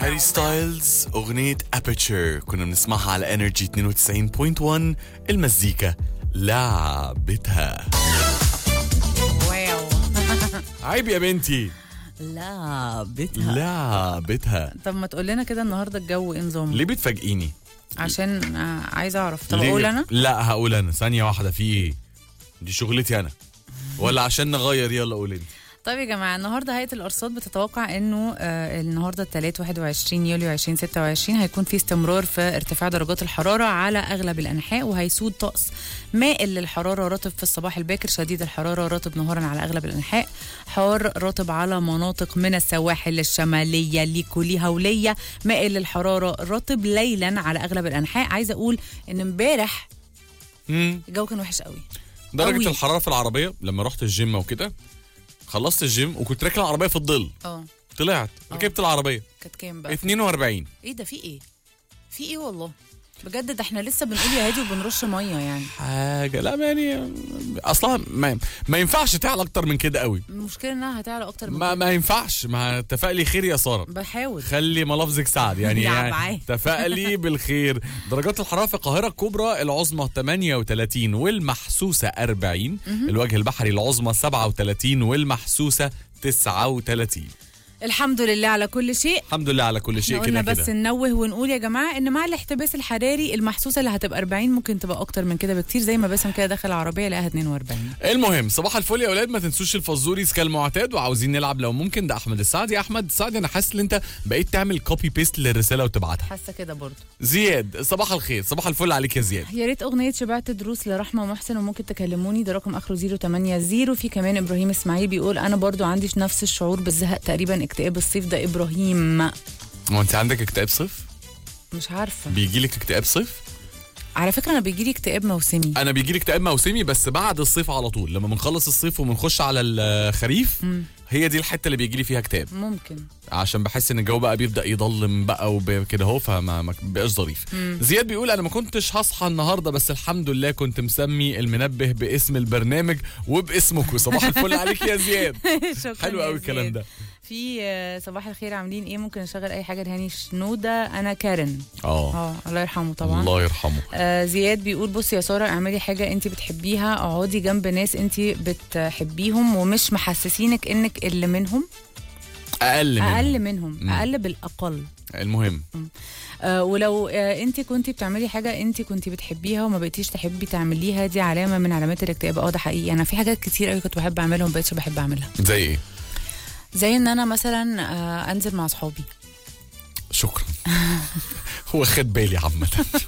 هاري ستايلز أغنية أبيتشر كنا بنسمعها على انرجي 92.1 المزيكا لعبتها واو عيب يا بنتي لعبتها لعبتها طب ما تقول لنا كده النهارده الجو ايه نظامه ليه بتفاجئيني؟ عشان آه، عايزه اعرف طب ليه؟ اقول انا لا هقول أنا ثانية واحدة في إيه؟ دي شغلتي أنا ولا عشان نغير يلا قول أنت طيب يا جماعه النهارده هيئه الارصاد بتتوقع انه آه النهارده الثلاث 21 يوليو 2026 هيكون في استمرار في ارتفاع درجات الحراره على اغلب الانحاء وهيسود طقس مائل للحراره رطب في الصباح الباكر شديد الحراره رطب نهارا على اغلب الانحاء حار رطب على مناطق من السواحل الشماليه ليكولي هوليه مائل للحراره رطب ليلا على اغلب الانحاء عايزه اقول ان امبارح مم. الجو كان وحش قوي درجة أوي. الحرارة في العربية لما رحت الجيم وكده خلصت الجيم وكنت راكن العربية في الظل اه طلعت ركبت العربية كانت كام بقى 42 ايه ده في ايه في ايه والله بجد ده احنا لسه بنقول يا هادي وبنرش ميه يعني حاجه لا يعني اصلا ما, ما ينفعش تعلى اكتر من كده قوي المشكله انها هتعلى اكتر من ما, كده. ما ينفعش ما تفائلي خير يا ساره بحاول خلي ملفظك سعد يعني, يا يعني عبعاه. تفائلي بالخير درجات الحراره في القاهره الكبرى العظمى 38 والمحسوسه 40 الوجه البحري العظمى 37 والمحسوسه 39 الحمد لله على كل شيء الحمد لله على كل شيء احنا قلنا كده بس كده ننوه ونقول يا جماعه ان مع الاحتباس الحراري المحسوسه اللي هتبقى 40 ممكن تبقى اكتر من كده بكتير زي ما باسم كده دخل العربيه لقاها 42 المهم صباح الفل يا اولاد ما تنسوش الفزوريز كالمعتاد وعاوزين نلعب لو ممكن ده احمد السعد يا احمد السعد انا حاسس ان انت بقيت تعمل كوبي بيست للرساله وتبعتها حاسه كده برضو زياد صباح الخير صباح الفل عليك يا زياد يا ريت اغنيه شبعت دروس لرحمه محسن وممكن تكلموني ده رقم اخره 080 في كمان ابراهيم اسماعيل بيقول انا برضو عندي نفس الشعور بالزهق تقريبا اكتئاب الصيف ده ابراهيم هو انت عندك اكتئاب صيف مش عارفه بيجي لك اكتئاب صيف على فكره انا بيجي لي اكتئاب موسمي انا بيجي لي اكتئاب موسمي بس بعد الصيف على طول لما بنخلص الصيف وبنخش على الخريف هي دي الحته اللي بيجي لي فيها اكتئاب ممكن عشان بحس ان الجو بقى بيبدا يضلم بقى وكده اهو فما ما بيبقاش ظريف زياد بيقول انا ما كنتش هصحى النهارده بس الحمد لله كنت مسمي المنبه باسم البرنامج وباسمك وصباح الفل عليك يا زياد شكرا حلو يا قوي الكلام زياد. ده في آه، صباح الخير عاملين ايه ممكن نشغل اي حاجه لهاني شنوده انا كارن اه اه الله يرحمه طبعا الله يرحمه آه زياد بيقول بصي يا ساره اعملي حاجه انت بتحبيها اقعدي جنب ناس انت بتحبيهم ومش محسسينك انك اللي منهم اقل منه. اقل منهم مم. اقل بالاقل المهم آه ولو آه انت كنتي بتعملي حاجه انت كنتي بتحبيها وما بقيتيش تحبي تعمليها دي علامه من علامات الاكتئاب اه ده حقيقي انا في حاجات كتير قوي كنت بحب اعملها وما بقتش بحب اعملها زي ايه زي ان انا مثلا آه انزل مع اصحابي شكرا هو خد بالي عامة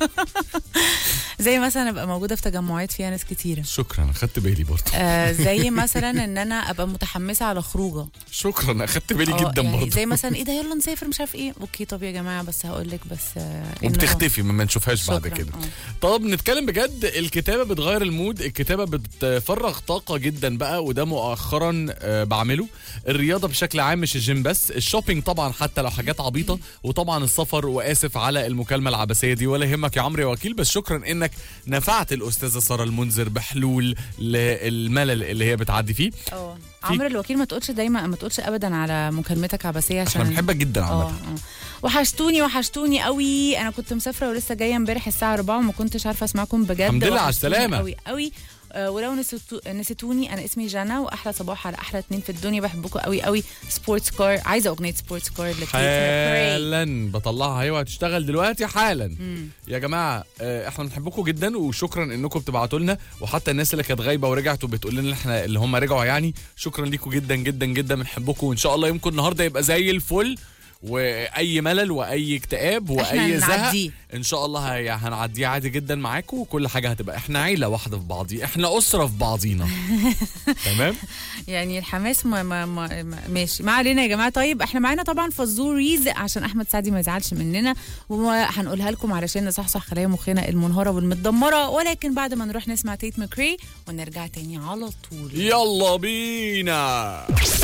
زي مثلا ابقى موجوده في تجمعات فيها ناس كتيره شكرا خدت بالي برضه آه زي مثلا ان انا ابقى متحمسه على خروجه شكرا اخدت بالي آه، جدا يعني برضه زي مثلا ايه ده يلا نسافر مش عارف ايه اوكي طب يا جماعه بس هقول لك بس آه إنه- وبتختفي ما نشوفهاش بعد شكراً، كده آه. طب نتكلم بجد الكتابة بتغير المود الكتابة بتفرغ طاقة جدا بقى وده مؤخرا آه، بعمله الرياضة بشكل عام مش الجيم بس الشوبينج طبعا حتى لو حاجات عبيطة وطبعا السفر وآسف على المكالمة العبثية دي ولا يهمك يا عمرو يا وكيل بس شكرا انك نفعت الأستاذة سارة المنذر بحلول للملل اللي هي بتعدي فيه اه عمرو الوكيل ما تقولش دايما ما تقولش ابدا على مكالمتك عبثيه عشان احنا بنحبك جدا اه عامة اه وحشتوني وحشتوني قوي انا كنت مسافره ولسه جايه امبارح الساعه 4 وما كنتش عارفه اسمعكم بجد الحمد لله على وحشتوني السلامة. قوي قوي آه، ولو نسيتو نسيتوني انا اسمي جانا واحلى صباح على احلى اتنين في الدنيا بحبكم قوي قوي سبورتس كار عايزه اغنيه سبورتس كار لكيت ماكري حالا بطلعها ايوه هتشتغل دلوقتي حالا يا جماعه آه، احنا بنحبكم جدا وشكرا انكم بتبعتوا لنا وحتى الناس اللي كانت غايبه ورجعت وبتقول لنا احنا اللي هم رجعوا يعني شكرا ليكم جدا جدا جدا بنحبكم وان شاء الله يومكم النهارده يبقى زي الفل واي ملل واي اكتئاب إحنا واي زهق هنعديه. ان شاء الله هي- هنعديه عادي جدا معاكم وكل حاجه هتبقى احنا عيله واحده في بعضي احنا اسره في بعضينا تمام يعني الحماس ما ما ما ما- ماشي ما علينا يا جماعه طيب احنا معانا طبعا فزوريز عشان احمد سعدي ما يزعلش مننا وهنقولها لكم علشان نصحصح خلايا مخنا المنهاره والمتدمره ولكن بعد ما نروح نسمع تيت ماكري ونرجع تاني على طول يلا بينا